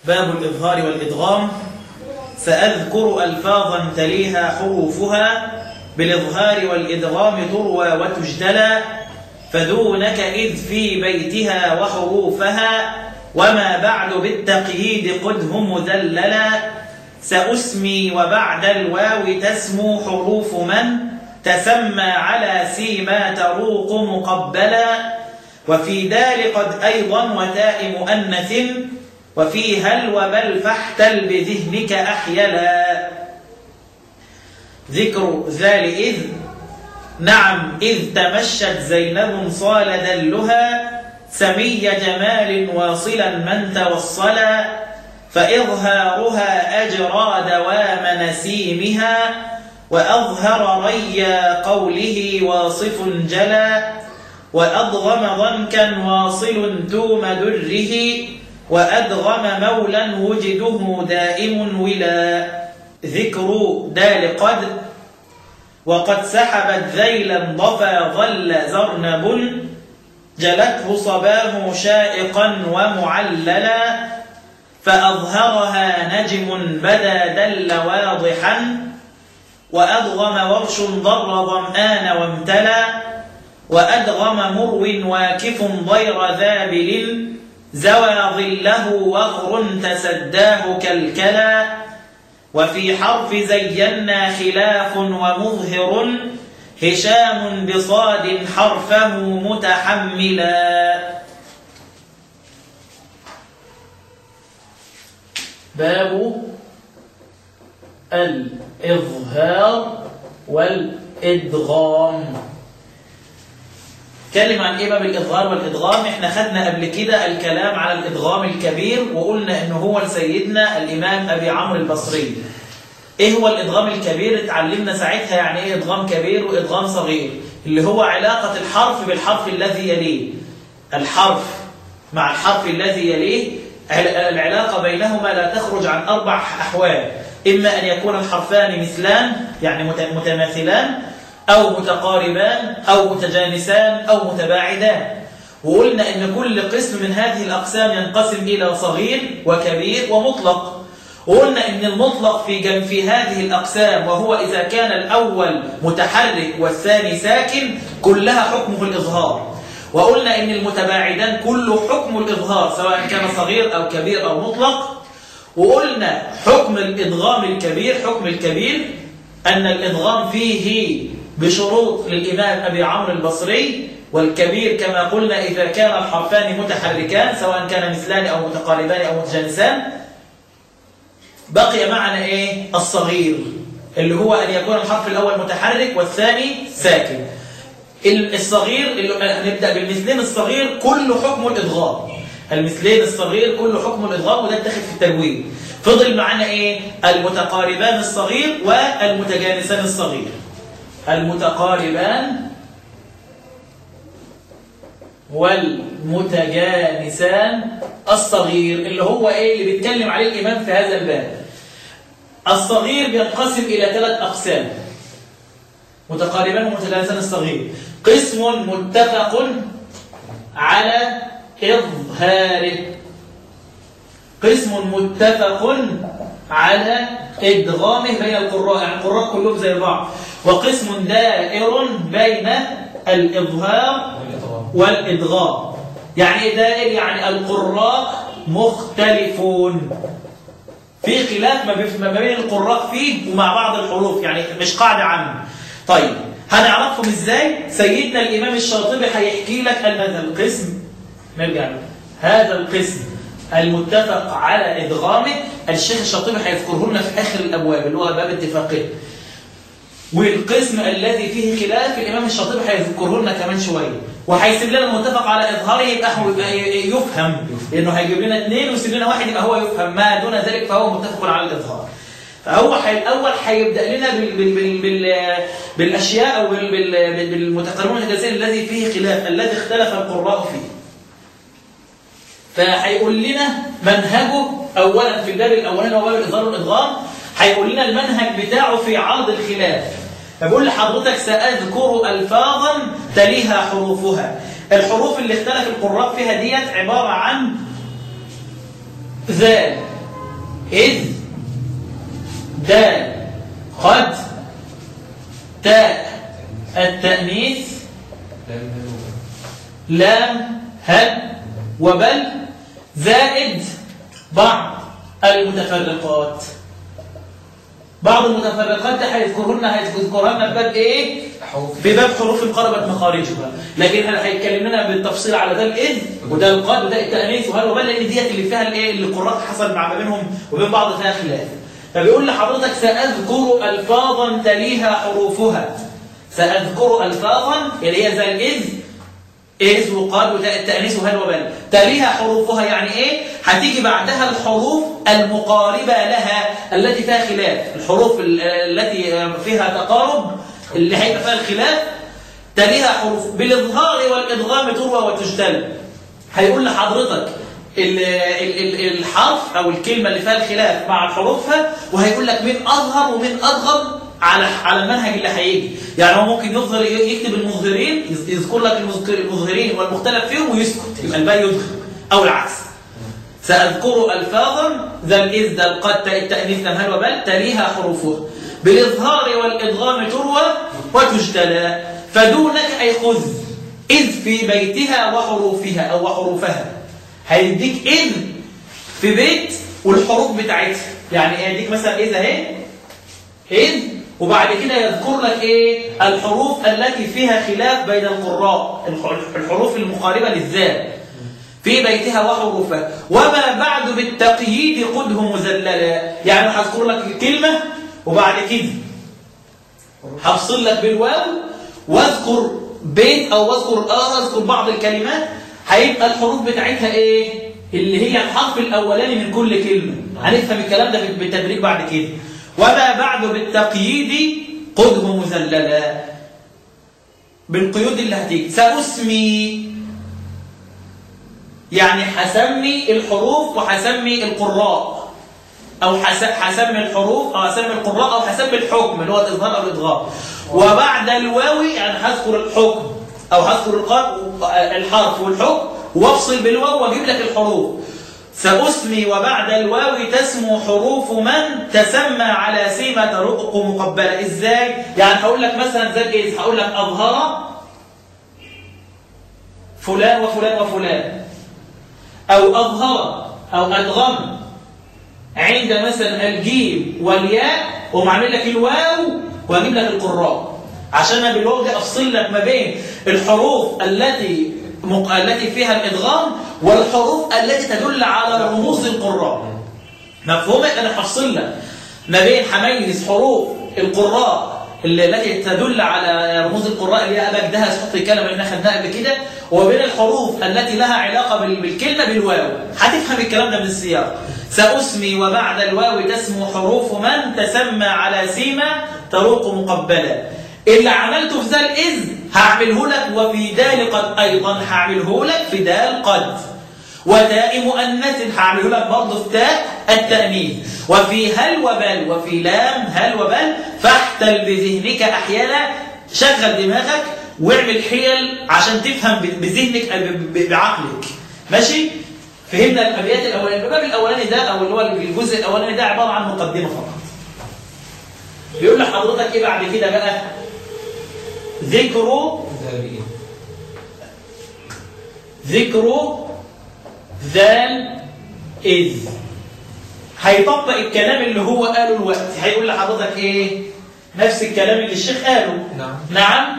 باب الإظهار والإدغام سأذكر ألفاظا تليها حروفها بالإظهار والإدغام تروى وتجتلى فدونك إذ في بيتها وحروفها وما بعد بالتقييد قده مذللا سأسمي وبعد الواو تسمو حروف من تسمى على سيما تروق مقبلا وفي دال قد أيضا وتاء مؤنث وفي هل وبل فاحتل بذهنك أحيلا ذكر ذال إذ نعم إذ تمشت زينب صال دلها سمي جمال واصلا من توصلا فإظهارها أجرى دوام نسيمها وأظهر ريا قوله واصف جلا وأضغم ضنكا واصل توم دره وأدغم مولا وجده دائم ولا ذكر دال قد وقد سحبت ذيلا ضفا ظل زرنب جلته صباه شائقا ومعللا فأظهرها نجم بدا دل واضحا وأدغم ورش ضر ظمآن وامتلى وأدغم مرو واكف ضير ذابل زوى ظله وغر تسداه كالكلا وفي حرف زينا خلاف ومظهر هشام بصاد حرفه متحملا باب الإظهار والإدغام اتكلم عن ايه باب الاظهار والادغام احنا خدنا قبل كده الكلام على الادغام الكبير وقلنا ان هو لسيدنا الامام ابي عمرو البصري ايه هو الادغام الكبير اتعلمنا ساعتها يعني ايه ادغام كبير وادغام صغير اللي هو علاقة الحرف بالحرف الذي يليه الحرف مع الحرف الذي يليه العلاقة بينهما لا تخرج عن أربع أحوال إما أن يكون الحرفان مثلان يعني متماثلان أو متقاربان أو متجانسان أو متباعدان وقلنا إن كل قسم من هذه الأقسام ينقسم إلى صغير وكبير ومطلق وقلنا إن المطلق في جنب في هذه الأقسام وهو إذا كان الأول متحرك والثاني ساكن كلها حكمه الإظهار وقلنا إن المتباعدان كله حكم الإظهار سواء كان صغير أو كبير أو مطلق وقلنا حكم الإدغام الكبير حكم الكبير أن الإدغام فيه بشروط للإمام أبي عمرو البصري والكبير كما قلنا إذا كان الحرفان متحركان سواء كان مثلان أو متقاربان أو متجانسان بقي معنا إيه الصغير اللي هو أن يكون الحرف الأول متحرك والثاني ساكن الصغير اللي نبدأ بالمثلين الصغير كل حكم الإدغام المثلين الصغير كل حكم الإدغام وده اتخذ في التنوين فضل معنا إيه المتقاربان الصغير والمتجانسان الصغير المتقاربان والمتجانسان الصغير اللي هو ايه اللي بيتكلم عليه الامام في هذا الباب الصغير بينقسم الى ثلاث اقسام متقاربان ومتجانسان الصغير قسم متفق على اظهاره قسم متفق على ادغامه بين القراء يعني القراء كلهم زي بعض وقسم دائر بين الإظهار والإدغام يعني دائر يعني القراء مختلفون في خلاف ما بين القراء فيه ومع بعض الحروف يعني مش قاعدة عامة طيب هنعرفهم ازاي سيدنا الإمام الشاطبي هيحكي لك هذا القسم نرجع هذا القسم المتفق على إدغامه الشيخ الشاطبي هيذكره لنا في آخر الأبواب اللي هو باب اتفاقيه والقسم الذي فيه خلاف الإمام الشاطبي هيذكره لنا كمان شوية وهيسيب لنا المتفق على إظهاره يبقى هو يبقى يفهم لأنه هيجيب لنا اثنين ويسيب لنا واحد يبقى هو يفهم ما دون ذلك فهو متفق على الإظهار فهو حي الأول هيبدأ لنا بال بال بال بال بالأشياء أو بال بال بالمتقاربون الجزائر الذي فيه خلاف الذي اختلف القراء فيه فهيقول لنا منهجه أولا في الباب الأولاني هو باب الإظهار والإدغام هيقول لنا المنهج بتاعه في عرض الخلاف فبقول لحضرتك سأذكر ألفاظا تليها حروفها الحروف اللي اختلف القراء فيها ديت عبارة عن ذال إذ دال قد تاء التأنيث لام هل وبل زائد بعض المتفرقات بعض المتفرقات هيذكرهن هيذكرهن بباب ايه بباب حروف انقربت مخارجها لكن احنا هيتكلم لنا بالتفصيل على ده الاذ وده القاد وده التانيث وهل وبل لان ديت اللي فيها الايه اللي القراء حصل مع ما بينهم وبين بعض فيها خلاف فبيقول لحضرتك ساذكر الفاظا تليها حروفها ساذكر الفاظا اللي هي زي الاذ إذ وقاد وتاء التأنيث وهل وبل تليها حروفها يعني إيه؟ هتيجي بعدها الحروف المقاربة لها التي فيها خلاف الحروف التي فيها تقارب اللي هيبقى فيها الخلاف تليها حروف بالإظهار والإدغام تروى وتجتل هيقول لحضرتك الحرف أو الكلمة اللي فيها الخلاف مع حروفها وهيقول لك مين أظهر ومين أضغم على على المنهج اللي هيجي يعني هو ممكن يظهر يكتب المظهرين يذكر لك المظهرين والمختلف فيهم ويسكت يبقى الباقي يدخل او العكس سأذكر ألفاظا ذا الإذ ذا القد التأنيث هل وبل تليها حروفها بالإظهار والإدغام تروى وتجتلى فدونك أي خذ إذ في بيتها وحروفها أو وحروفها هيديك إذ في بيت والحروف بتاعتها يعني هيديك مثلا إذا اهي إذ وبعد كده يذكر لك ايه الحروف التي فيها خلاف بين القراء الحروف المقاربة للذات في بيتها وحروفها وما بعد بالتقييد قده مذللا يعني هذكر لك الكلمة وبعد كده هفصل لك بالواو واذكر بيت او اذكر اه اذكر بعض الكلمات هيبقى الحروف بتاعتها ايه اللي هي الحرف الاولاني من كل كلمة هنفهم الكلام ده بالتدريج بعد كده وما بعد بالتقييد قده مذللا بالقيود اللي هتيجي سأسمي يعني حسمي الحروف وحسمي القراء أو حسمي الحروف أو حسمي القراء أو حسمي الحكم اللي هو الإظهار أو الإدغام وبعد الواو يعني هذكر الحكم أو هذكر الحرف والحكم وافصل بالواو واجيب لك الحروف سأسمي وبعد الواو تسمو حروف من تسمى على سيمة رقق مقبلة إزاي؟ يعني هقول لك مثلا زي إيه؟ هقول لك أظهر فلان وفلان وفلان أو أظهر أو أدغم عند مثلا الجيم والياء ومعمل لك الواو وأجيب لك القراء عشان أنا بالواو دي أفصل لك ما بين الحروف التي التي فيها الإدغام والحروف التي تدل على رموز القراء مفهوم أنا هفصل لك ما بين حميز حروف القراء التي تدل على رموز القراء اللي هي أبا جدها تحط الكلمة اللي احنا خدناها قبل كده وبين الحروف التي لها علاقة بالكلمة بالواو هتفهم الكلام ده من السياق سأسمي وبعد الواو تسمو حروف من تسمى على سيما تروق مقبلة اللي عملته في ذا الإذ هعمله لك وفي دال قد أيضا هعمله لك في دال قد وتاء مؤنث هعمله لك برضه في تاء التأنيث وفي هل وبل وفي لام هل وبل فاحتل بذهنك أحيانا شغل دماغك واعمل حيل عشان تفهم بذهنك بعقلك ماشي فهمنا الابيات الاولانيه الباب الاولاني ده او اللي هو الجزء الاولاني ده عباره عن مقدمه فقط بيقول لحضرتك ايه بعد كده بقى ذكر ذكر ذال إذ هيطبق الكلام اللي هو قاله الوقت هيقول لحضرتك ايه نفس الكلام اللي الشيخ قاله نعم نعم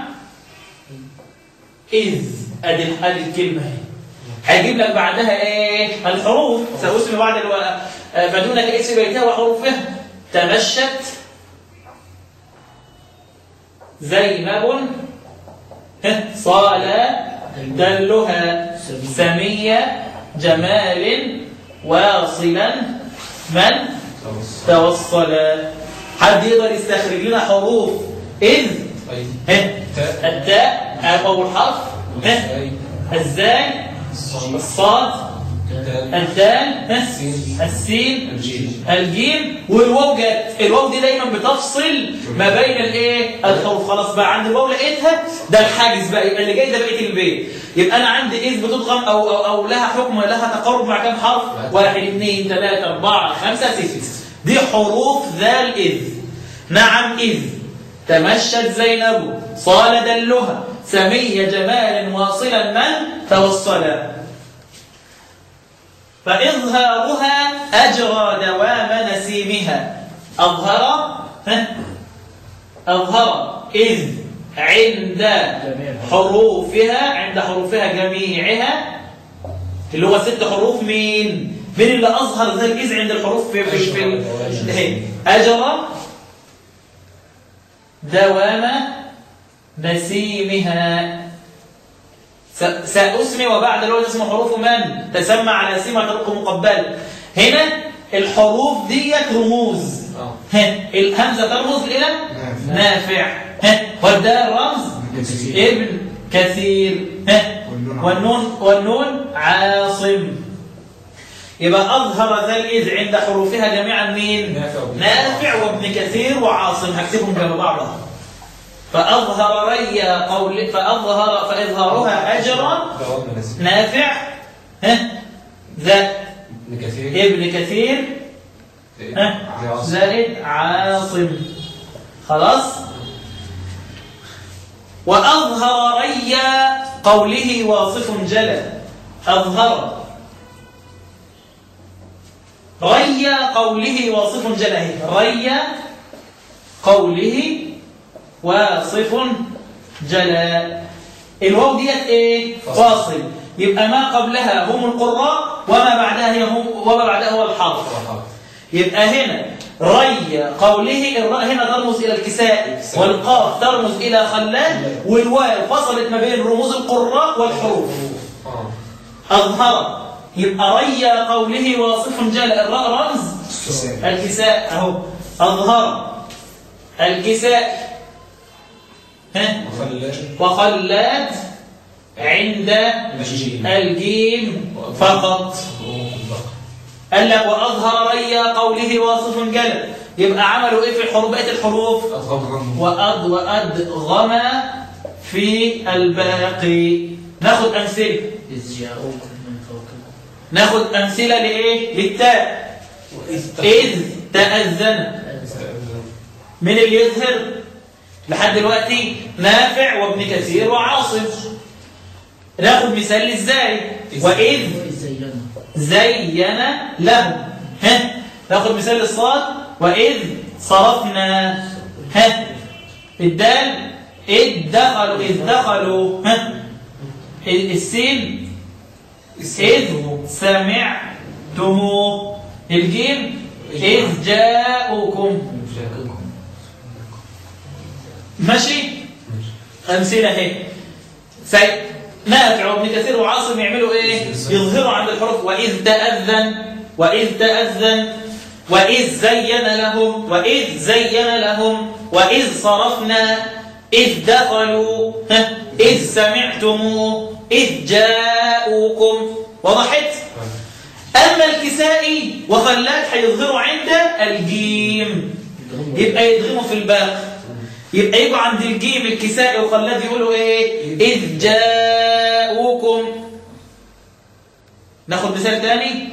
إذ أدي أدي الكلمة هي هيجيب لك بعدها ايه الحروف سأسمي بعد الو... فدونك اسم بيتها وحروفها تمشت زينب صال دلها سمية جمال واصلا من توصل حد يقدر يستخرج لنا حروف إذ التاء أول حرف الزاي الصاد الدال ها؟ السين. السين الجيم الجيم والواو جت الواو دي دايما بتفصل ما بين الايه الحروف خلاص بقى عند الواو لقيتها ده الحاجز بقى يبقى اللي جاي ده بقيه البيت يبقى انا عندي اذ بتضغم او او, أو لها حكم لها تقرب مع كام حرف واحد اثنين ثلاثة أربعة خمسة ستة دي حروف ذا الإذ نعم إذ تمشت زينب صال دلها سمي جمال واصلا من توصلا فإظهارها أجرى دوام نسيمها أظهر ها؟ أظهر إذ عند حروفها عند حروفها جميعها اللي هو ست حروف مين؟ مين اللي أظهر ذا الإذ عند الحروف في في في ال- هي. أجرى دوام نسيمها س- سأسمي وبعد الوجه اسم حروف من تسمى على سيمة طرق مقبل هنا الحروف ديت رموز اه ها الهمزة ترمز إلى نافع. نافع ها والدال رمز كثير. ابن كثير ها والنون والنون والنون عاصم يبقى أظهر ذا الإذ عند حروفها جميعا مين؟ نافع وابن نافع وابن كثير وعاصم هكتبهم جنب بعضها فأظهر ري قول فأظهر فإظهارها أجرا دوام نسيم نافع ها ذا ابن كثير ابن كثير ها عاصم. زائد عاصم خلاص وأظهر ري قوله واصف جلى أظهر ري قوله واصف جلى ري قوله واصف جلى الواو ديت ايه فاصل. فاصل يبقى ما قبلها هم القراء وما بعدها هي هم وما بعدها هو الحرف يبقى هنا ري قوله الراء هنا ترمز إلى الكساء والقاف ترمز إلى خلاد والواو فصلت ما بين رموز القراء والحروف اه أظهر يبقى ري قوله واصف جل الراء رمز كساء. الكساء أهو أظهر الكساء ها وخلاد وخلاد عند الجيم الجيم فقط قال لك وأظهر ري قوله واصف جل يبقى عملوا إيه في الحروف بقية الحروف أضغم وأد وأدغم في الباقي ناخد أمثلة إذ جاءوكم من فوقكم ناخد أمثلة لإيه للتاء إذ تأذن من اللي يظهر لحد دلوقتي نافع وابن كثير وعاصم ناخد مثال ازاي وإذ وإذ زينا زين لهم ها ناخد مثال الصاد وإذ صرفنا ها الدال إذ دخلوا إذ دخلوا ها السين إذ سمعتموه الجيم إذ جاءوكم ماشي أمثلة اهي سي نافع وابن كثير وعاصم يعملوا ايه يظهروا عند الحروف وإذ تأذن وإذ تأذن وإذ زين لهم وإذ زين لهم وإذ صرفنا إذ دخلوا ها إذ سمعتموه إذ جاءوكم وضحت أما الكسائي وخلاد هيظهروا عند الجيم يبقى يدغموا في الباقي يبقى يجوا عند الجيم الكسائي وخلاد يقولوا ايه إذ جاءوكم ناخد مثال تاني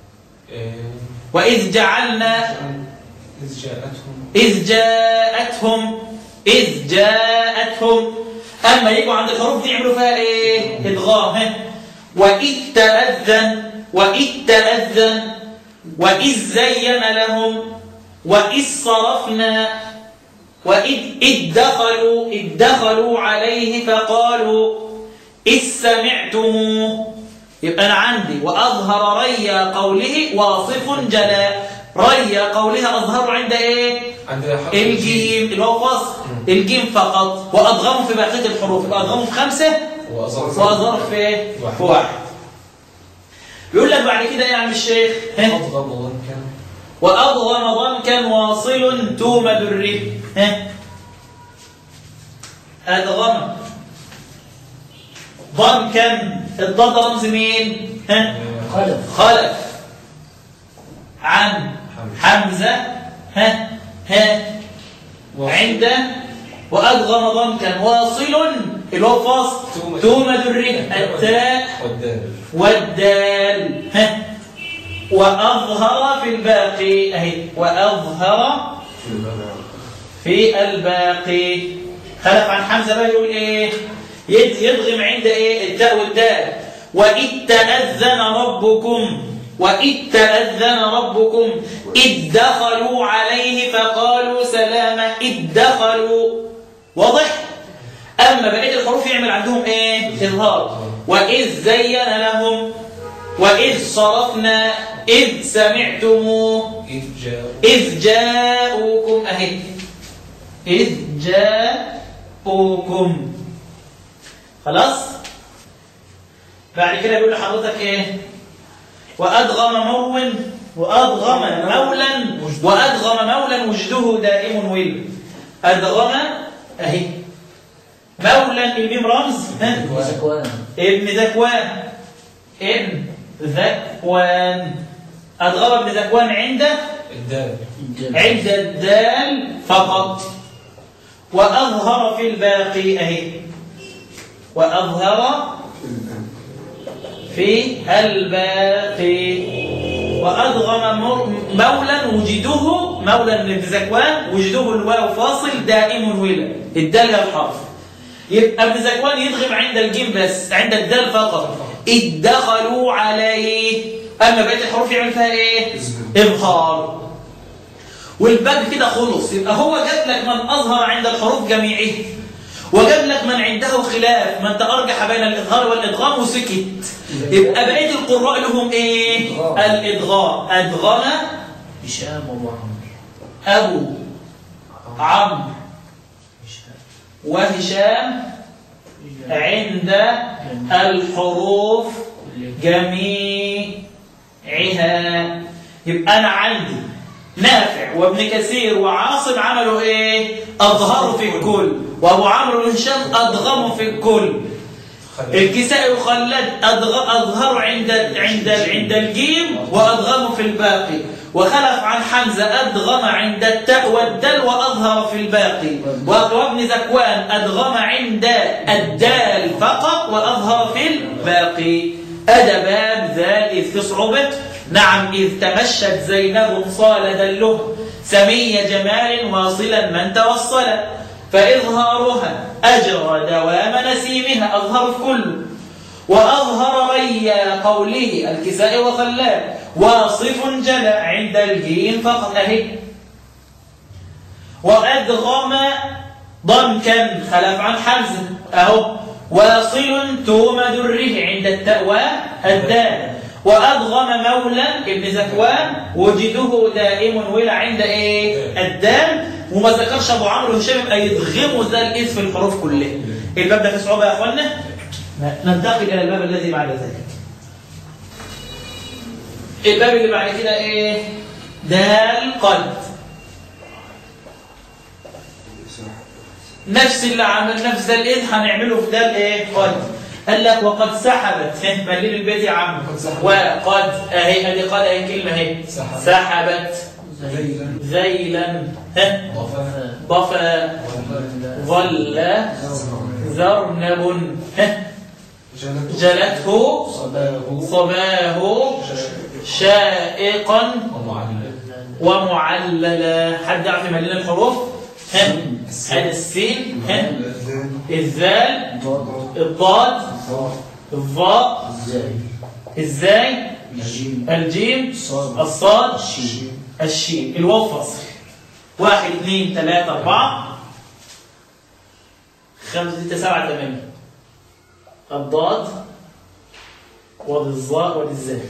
وإذ جعلنا إذ جاءتهم إذ جاءتهم إذ جاءتهم أما يجوا عند الحروف دي يعملوا فيها إيه إدغام ها؟ وإذ تأذن وإذ تأذن وإذ زين لهم وإذ صرفنا وإذ إذ دخلوا إذ دخلوا عليه فقالوا إذ سمعتموه يبقى أنا عندي وأظهر ري قوله واصف جلا ري قولها أظهر عند إيه عند حرف الجيم اللي هو فصل الجيم فقط وأضغموا في بقية الحروف يبقى أضغموا في خمسة وأظهر وأظهر في إيه؟ واحد. في واحد يقول لك بعد كده إيه يا عم الشيخ ها؟ أضغم ضنكا وأضغم ضنكا واصل تومد الرب ها أدغم ضنكا الضاد رمز مين ها خلف خلف عن حمزة ها ها عند وأدغم ضمكا واصل الواو فاصل تومة. تومة الره التاء والدال والدال ها وأظهر في الباقي أهي وأظهر في الباقي خلف عن حمزة بقى يقول إيه يد- يدغم عند إيه التاء والدال وإذ تأذن ربكم وإذ تأذن ربكم إذ دخلوا عليه فقالوا سلاما إذ دخلوا واضح أما بقية الحروف يعمل عندهم إيه إظهار وإذ زين لهم وإذ صرفنا إذ سمعتموه إذ جاءوا إذ جاءوكم أهي إذ جاءوكم خلاص بعد كده بيقول لحضرتك إيه وأدغم مو وأدغم مولا وأدغم مولا وجده دائم ويل أدغم أهي مولا الميم رمز ها زكوان ابن ذكوان ابن ذكوان أدغم ابن ذكوان عنده الدال عند الدال فقط وأظهر في الباقي أهي وأظهر في الباقي وأدغم مر- مولا وجده مولا ابن زكوان وجده الواو فاصل دائم ولا الدال هي الحرف يبقى ابن زكوان يدغم عند الجيم بس عند الدال فقط إذ دخلوا عليه أما بقية الحروف يعمل فيها إيه؟ إظهار والباب كده خلص يبقى هو جاب لك من أظهر عند الحروف جميعها وجاب لك من عنده خلاف من تأرجح بين الإظهار والإدغام وسكت يبقى بقية القراء لهم إيه؟ إدغام. الإدغام أدغم هشام وابو عمرو أبو عمرو هشام وهشام عند الحروف جميعها يبقى أنا عندي نافع وابن كثير وعاصم عملوا إيه؟ أظهروا في الكل وأبو عمرو وهشام أدغموا في الكل الكسائي وخلاد أدغ- أظهروا عند عند عند الجيم وأدغموا في الباقي وخلف عن حمزة أدغم عند التاء والدال وأظهر في الباقي وابن زكوان أدغم عند الدال فقط وأظهر في الباقي أدباب ذال إذ في صعوبة نعم إذ تمشت زينب صال دله سمي جمال واصلا من توصل فإظهارها أجرى دوام نسيمها أظهر في كله وأظهر ريا قوله الكساء وخلاه واصف جلى عند الجيم فقط أهي وأدغم ضمكا خلف عن حمزة أهو واصل توم دره عند التاء والدال وأدغم مولا ابن زكوان وجده دائم ولا عند إيه الدال وما ذكرش أبو عمرو وهشام يبقى يدغموا ذا الإذ في الحروف كلها الباب ده فيه صعوبة يا أخوانا ننتقل إلى الباب الذي بعد ذلك الباب اللي بعد كده إيه دال قد نفس اللي عمل نفس الايد هنعمله في ده الايه قد قال لك وقد سحبت مليل البيت يا عم وقد سحبت. وقد اهي ادي قد اهي كلمه اهي سحبت. سحبت ليلا ذيلا ها ضفا ضفا ظل ذرنب ها جلته جلته صباه صباه شائقا ومعلل ومعللا حد يعرف يملل الحروف ها السين. هذا السين ها الذال الذال ضاد الضاد ضاء الظاء ازاي الزاي الجيم الجيم الصاد الصاد الشين الشين الواو فصل واحد اثنين ثلاثة أربعة خمسة ستة سبعة ثمانية الضاد وادي الظاء وادي الزاي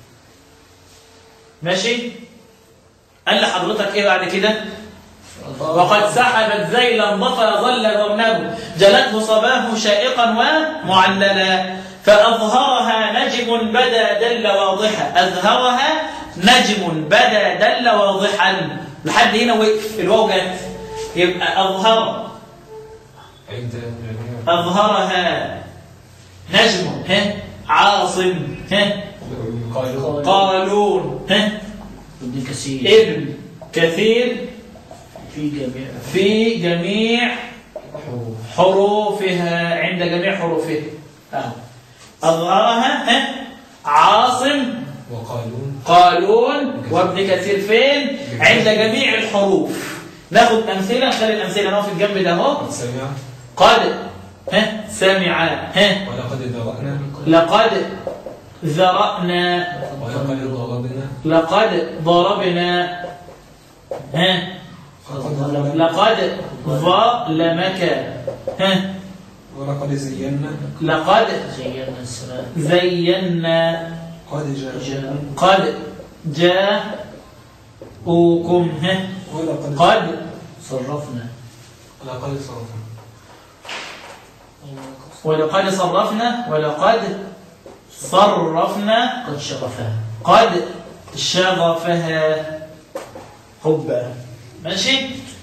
ماشي قال لحضرتك ايه بعد كده وقد سحبت ذيلا ضفا ظل ذرنب جلته صباه شائقا ومعللا فأظهرها نجم بدا دل واضحا أظهرها نجم بدا دل واضحا لحد هنا وقف الواو جت يبقى أظهر عند جميع أظهرها نجم ها عاصم ها قالوا قالون ها ابن كثير ابن كثير في جميع في جميع حروف حروفها عند جميع حروفها أهو. أظهرها ها عاصم وقالون قالون وابن كثير فين عند جميع الحروف ناخد أمثلة نخلي الأمثلة نقف الجنب ده اهو قد سمع قد ها سمع ها ولقد ذرأنا لقد ذرأنا ولقد ضربنا لقد ضربنا ها لقد ظلمك ها ولقد زينا لقد زينا السماء زينا قد جاء جاء قد جاءوكم ها ولقد قد صرفنا ولقد صرفنا ولقد صرفنا ولقد صرفنا قد شغفها قد شغفها حبا ماشي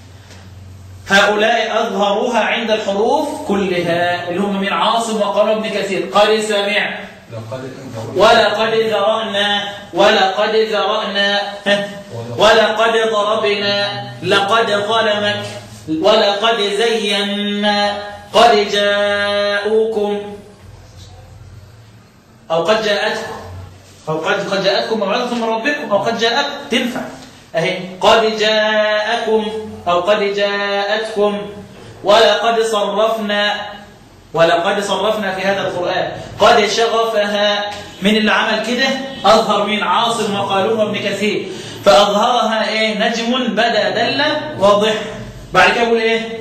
هؤلاء أظهروها عند الحروف كلها اللي هم من عاصم وقال ابن كثير قد سمع لقد ولقد ذرأنا ولقد ذرأنا ولقد ضربنا لقد ظلمك ولقد زينا قد جاءوكم أو قد جاءتكم أو قد قد جاءتكم موعظة من ربكم أو قد جاءتكم تنفع أهي قد جاءكم أو قد جاءتكم ولقد صرفنا ولقد صرفنا في هذا القرآن قد شغفها من اللي عمل كده أظهر من عاصم وقالون وابن كثير فأظهرها إيه نجم بدا دل واضح بعد كده يقول إيه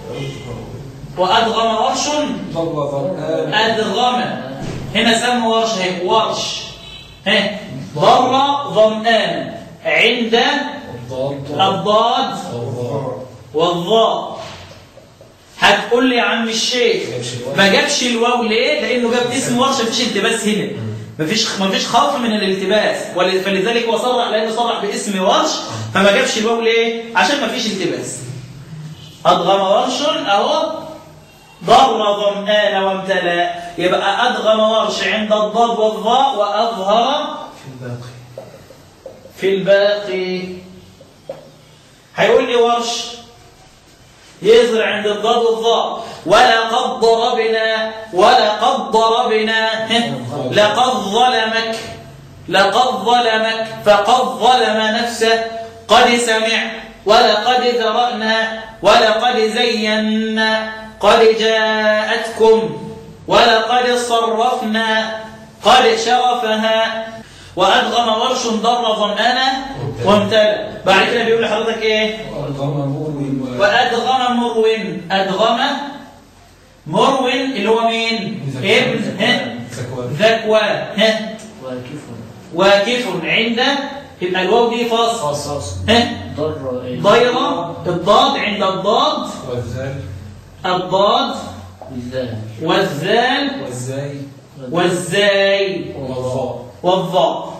وأدغم ورش ضر ظرآن أدغم هنا سمى ورش هي ورش ها ضر ظمآن عند الضاد الضاد والظاء والظاء هتقول لي يا عم الشيخ ما جابش الواو ليه لانه جاب اسم ورشه مفيش التباس هنا مفيش مفيش خوف من الالتباس ول- فلذلك هو صرح لانه صرح باسم ورش فما جابش الواو ليه عشان مفيش التباس ادغم ورش اهو ضر ظمآن وامتلأ يبقى ادغم ورش عند الضاد والظاء واظهر في الباقي في الباقي هيقول لي ورش يظهر عند الضاد والظاء ولقد ضربنا ولقد ضربنا لقد ظلمك لقد ظلمك فقد ظلم نفسه قد سمع ولقد ذرأنا ولقد زينا قد جاءتكم ولقد صرفنا قد شرفها وأدغم ورش ضر ظمأنا وامتلأ بعد كده بيقول لحضرتك ايه وألغم مروي وأدغم مرو أدغم مرو اللي هو مين ابن ها زكوان ذكوان ها واكف واكف عند يبقى الواو دي فاصل قصاص ها ضر إيه؟ ضيرة الضاد عند الضاد والذال الضاد بالذال والذال والزاي والزاي والظاء والظاء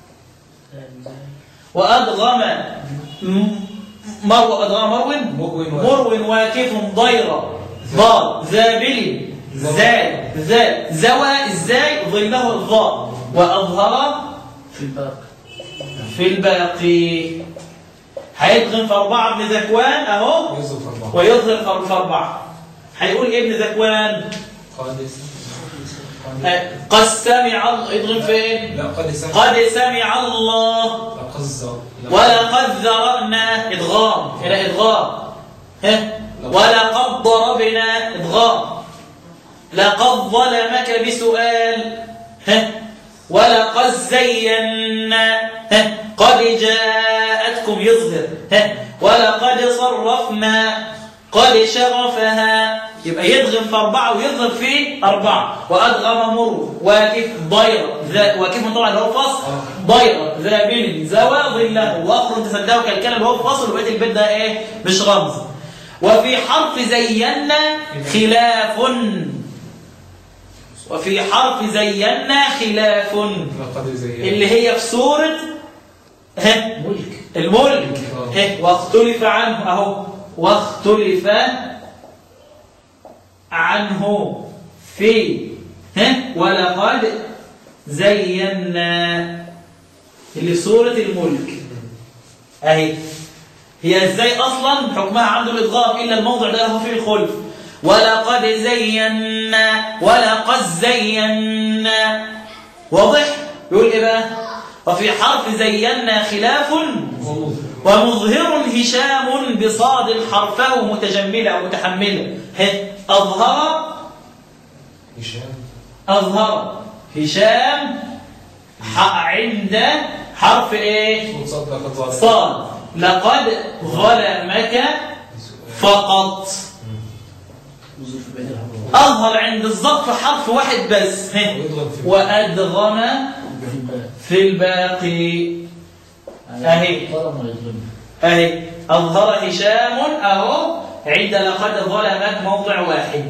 وأدغم م- مرو أدغم مرو مروي مرو واكف ضيرة ضاد ذابل زال زال زوى الزاي ظله الضاء وأظهر في الباقي في الباقي هيدغم في أربعة ابن ذكوان أهو يصف أربعة ويظهر في أربعة هيقول إيه ابن ذكوان قادس آه، قد سمع الله يدغم فين لا قد سمع قد سمع الله لقد زر ولقد ذرأنا إدغام إلى إدغام ها ولقد ضربنا إدغام لقد ظلمك بسؤال ها ولقد زينا ها قد جاءتكم يظهر ها ولقد صرفنا قد شرفها يبقى يدغم في أربعة ويظهر في أربعة وأدغم مر واكف ضير ذا واكف طبعا اللي هو فصل ضير ذابل زوى ظله وأخر تصدقوا كالكلام اللي هو فصل وبقية البيت ده إيه مش رمز وفي حرف زينا خلاف وفي حرف زينا خلاف لقد زينا اللي هي في سورة ها ملك الملك ها واختلف عنه اهو واختلف عنه في ها ولقد زينا اللي في سورة الملك اهي هي ازاي اصلا حكمها عنده الادغام الا الموضع ده هو فيه الخلف ولقد زينا ولقد زينا واضح يقول ايه بقى وفي حرف زينا خلاف ومظهر هشام بصاد حرفه متجملة أو متحملة هه، أظهر هشام أظهر هشام ح- عند حرف إيه صوت صدق قد ظالم صاد لقد ظلمك فقط وظيفة بين الحروف أظهر عند الظرف حرف واحد بس هه. ويضرب في وأدغم في الباب في الباقي أهي. ظلم ويظلم أهي أظهر هشام أهو عند لقد ظلمك موضع واحد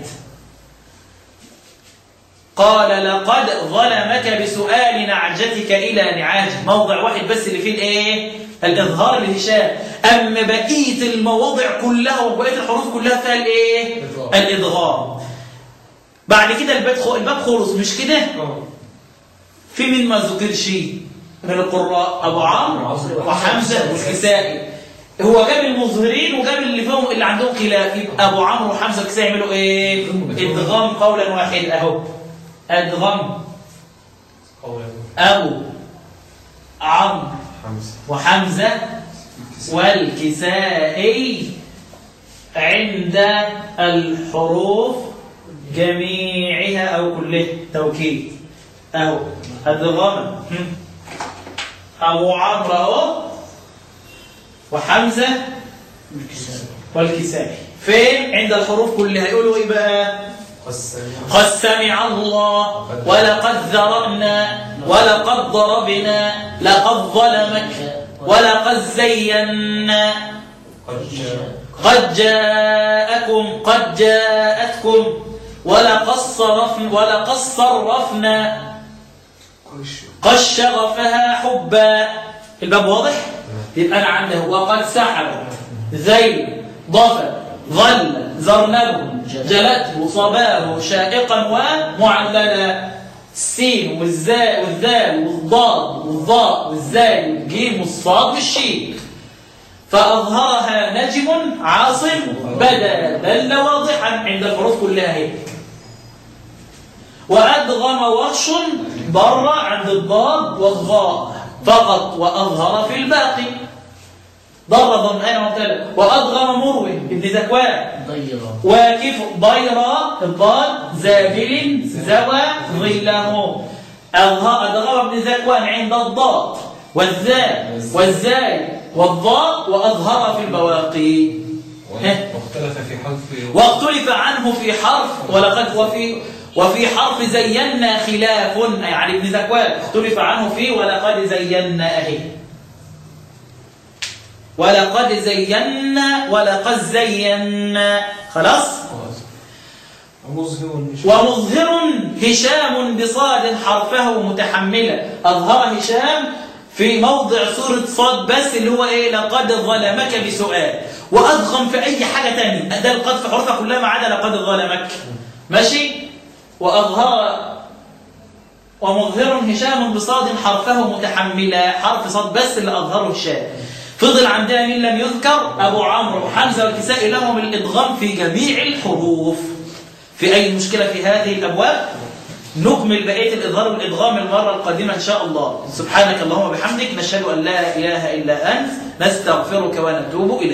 قال لقد ظلمك بسؤال نعجتك إلى نعاج موضع واحد بس اللي فيه الايه الإظهار لهشام أما بقية المواضع كلها وبقية الحروف كلها فيها الايه الإدغام. الإدغام بعد كده الباب خ- الباب خلص مش كده آه. في مين ما ذكرش من القراء أبو عمرو وحمزة والكسائي هو جاب المظهرين وجاب اللي فيهم اللي عندهم خلاف يبقى أبو عمرو وحمزة والكسائي يعملوا إيه؟ إدغام قولا واحد أهو أدغم قولا أبو عمرو حمزة وحمزة والكسائي عند الحروف جميعها أو كلها توكيد أهو أدغم هم. أبو عمرو أهو وحمزة بالكساء والكسائي فين عند الحروف كلها يقولوا إيه بقى والسميع قد سمع الله ولقد ذرأنا ولقد ضربنا لقد ظلمك ولقد زينا قد جاء قد جاءكم قد جاءتكم ولقد صرفنا ولقد صرفنا قد شغفها حبا الباب واضح يبقى انا عنده وقد سحب ذيل ضفر ظل زرنبه جلته صباه شائقا ومعللا السين والزاء والذال والضاد والضاء والزاي والجيم والصاد والشين فأظهرها نجم عاصم بدا دل واضحا عند الحروف كلها هي وأدغم وحش بر عند الضاد والظاء فقط وأظهر في الباقي ضر ظمآن وامتلأ وأدغم مروي ابن زكوان ضيرة واكف ضيرا الضاد زابل زوى ظله أظهر أدغم ابن زكوان عند الضاد والذال والزاي والضاء وأظهر في البواقي واختلف في حذف واختلف عنه في حرف ولقد وفي وفي حرف زينا خلاف أي عن ابن زكوان اختلف عنه في ولقد زينا أهي ولقد زينا ولقد زينا خلاص ومظهر ومظهر هشام بصاد حرفه متحملا أظهر هشام في موضع سورة صاد بس اللي هو إيه لقد ظلمك بسؤال وأدغم في أي حاجة تانية ده القد في حروفها كلها ما عدا لقد ظلمك ماشي وأظهر ومظهر هشام بصاد حرفه متحملا حرف صاد بس اللي أظهره هشام فضل عندنا من لم يذكر أبو عمرو وحمزة والكسائي لهم الإدغام في جميع الحروف في أي مشكلة في هذه الأبواب نكمل بقية الإظهار والإدغام المرة القادمة إن شاء الله سبحانك اللهم وبحمدك نشهد أن لا إله إلا أنت نستغفرك ونتوب إليك